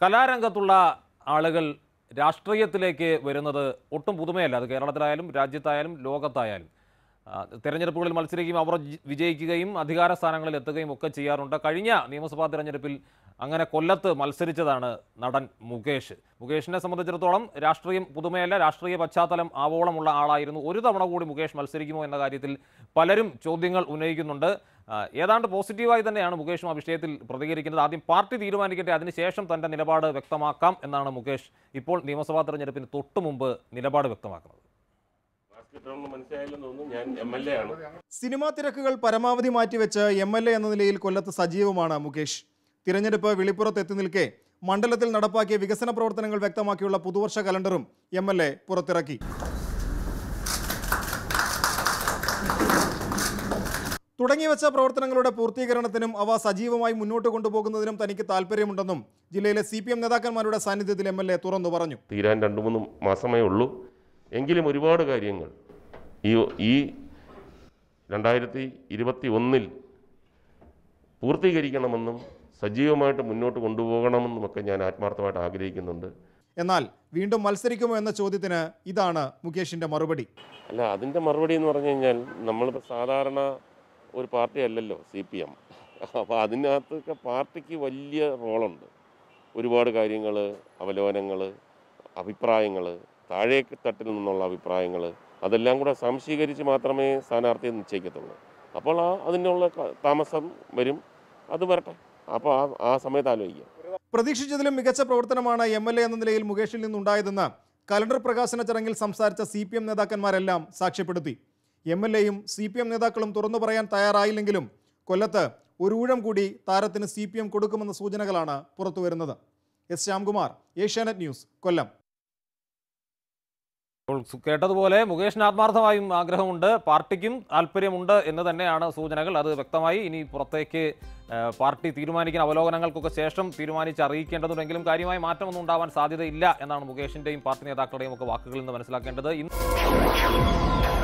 കലാരംഗത്തുള്ള ആളുകൾ രാഷ്ട്രീയത്തിലേക്ക് വരുന്നത് ഒട്ടും പുതുമയല്ല അത് കേരളത്തിലായാലും രാജ്യത്തായാലും ലോകത്തായാലും ആ, തെരഞ്ഞെടുപ്പുകളിൽ മത്സരിക്കുകയും അവർ ജി- വിജയിക്കുകയും അധികാര സ്ഥാനങ്ങളിൽ എത്തുകയും ഒക്കെ ചെയ്യാറുണ്ട് കഴിഞ്ഞ നിയമസഭാ തെരഞ്ഞെടുപ്പിൽ അങ്ങനെ കൊല്ലത്ത് മത്സരിച്ചതാണ് നടൻ മുകേഷ് മുകേഷിനെ സംബന്ധിച്ചിടത്തോളം രാഷ്ട്രീയം പുതുമയല്ല രാഷ്ട്രീയ പശ്ചാത്തലം ആവോളമുള്ള ആളായിരുന്നു ഒരു തവണ കൂടി മുകേഷ് മത്സരിക്കുമോ എന്ന കാര്യത്തിൽ പലരും ചോദ്യങ്ങൾ ഉന്നയിക്കുന്നുണ്ട് ആ, ഏതാണ്ട് പോസിറ്റീവായി തന്നെയാണ് മുകേഷും ആ വിഷയത്തിൽ പ്രതികരിക്കുന്നത് ആദ്യം പാർട്ടി തീരുമാനിക്കട്ടെ അതിനുശേഷം തന്റെ നിലപാട് വ്യക്തമാക്കാം എന്നാണ് മുകേഷ് ഇപ്പോൾ നിയമസഭാ തെരഞ്ഞെടുപ്പിന് തൊട്ടു മുമ്പ് നിലപാട് വ്യക്തമാക്കുന്നത് ബാസ്കറ്റ് മനസ്സിലായില്ലെന്ന് തോന്നുന്നു ഞാൻ എം എൽ എ ആണ് സിനിമാ തിരക്കുകൾ പരമാവധി മാറ്റിവെച്ച് എം എൽ എ എന്ന നിലയിൽ കൊല്ലത്ത് സജീവമാണ് മുകേഷ് തിരഞ്ഞെടുപ്പ് വെളിപ്പുറത്ത് എത്തി നിൽക്കെ മണ്ഡലത്തിൽ നടപ്പാക്കിയ വികസന പ്രവർത്തനങ്ങൾ വ്യക്തമാക്കിയുള്ള പുതുവർഷ കലണ്ടറും എം എൽ എ പുറത്തിറക്കി തുടങ്ങിവെച്ച പ്രവർത്തനങ്ങളുടെ പൂർത്തീകരണത്തിനും അവ സജീവമായി മുന്നോട്ട് കൊണ്ടുപോകുന്നതിനും തനിക്ക് താല്പര്യമുണ്ടെന്നും ജില്ലയിലെ സി നേതാക്കന്മാരുടെ സാന്നിധ്യത്തിൽ എം എൽ എ തുറന്നു പറഞ്ഞു തീരാൻ രണ്ട് മൂന്ന് മാസമേ ഉള്ളൂ എങ്കിലും ഒരുപാട് കാര്യങ്ങൾ ഈ ഈ രണ്ടായിരത്തി ഇരുപത്തി ഒന്നിൽ പൂർത്തീകരിക്കണമെന്നും സജീവമായിട്ട് മുന്നോട്ട് കൊണ്ടുപോകണമെന്നുമൊക്കെ ഞാൻ ആത്മാർത്ഥമായിട്ട് ആഗ്രഹിക്കുന്നുണ്ട് എന്നാൽ വീണ്ടും മത്സരിക്കുമോ എന്ന ചോദ്യത്തിന് ഇതാണ് മുകേഷിന്റെ മറുപടി അല്ല അതിൻ്റെ മറുപടി എന്ന് പറഞ്ഞു കഴിഞ്ഞാൽ നമ്മളിപ്പോൾ സാധാരണ ഒരു പാർട്ടി അല്ലല്ലോ സി പി എം അപ്പോൾ അതിനകത്തൊക്കെ പാർട്ടിക്ക് വലിയ റോളുണ്ട് ഒരുപാട് കാര്യങ്ങൾ അവലോകനങ്ങൾ അഭിപ്രായങ്ങൾ താഴേക്ക് തട്ടിൽ നിന്നുള്ള അഭിപ്രായങ്ങൾ അതെല്ലാം കൂടെ സംശീകരിച്ച് മാത്രമേ സ്ഥാനാർത്ഥിയെ നിശ്ചയിക്കത്തുള്ളൂ അപ്പോൾ ആ അതിനുള്ള ക- താമസം വരും അത് വരട്ടെ അപ്പോൾ ആ ആ സമയത്ത് ആലോചിക്കാം പ്രതീക്ഷിച്ചതിലും മികച്ച പ്രവർത്തനമാണ് എം എൽ എ എന്ന നിലയിൽ മുകേഷിൽ നിന്നുണ്ടായതെന്ന് കലണ്ടർ പ്രകാശന ചടങ്ങിൽ സംസാരിച്ച സി പി എം നേതാക്കന്മാരെല്ലാം സാക്ഷ്യപ്പെടുത്തി എം എൽ എയും സി പി എം നേതാക്കളും തുറന്നു പറയാൻ തയ്യാറായില്ലെങ്കിലും കൊല്ലത്ത് ഒരു ഊഴം കൂടി താരത്തിന് സി പി എം കൊടുക്കുമെന്ന സൂചനകളാണ് പുറത്തുവരുന്നത് എസ് ശ്യാംകുമാർ ഏഷ്യാനെറ്റ് ന്യൂസ് കൊല്ലം ഇപ്പോൾ സു- കേട്ടതുപോലെ മുകേഷിന് ആത്മാർത്ഥമായും ആഗ്രഹമുണ്ട് പാർട്ടിക്കും താല്പര്യമുണ്ട് എന്ന് തന്നെയാണ് സൂചനകൾ അത് വ്യക്തമായി ഇനി പുറത്തേക്ക് ആ, പാർട്ടി തീരുമാനിക്കുന്ന അവലോകനങ്ങൾക്കൊക്കെ ശേഷം തീരുമാനിച്ച് അറിയിക്കേണ്ടതുണ്ടെങ്കിലും കാര്യമായ മാറ്റമൊന്നും ഉണ്ടാവാൻ സാധ്യതയില്ല എന്നാണ് മുകേഷിന്റെയും പാർട്ടി നേതാക്കളുടെയും ഒക്കെ വാക്കുകളിൽ നിന്ന് മനസ്സിലാക്കേണ്ടത് ഇന്ന്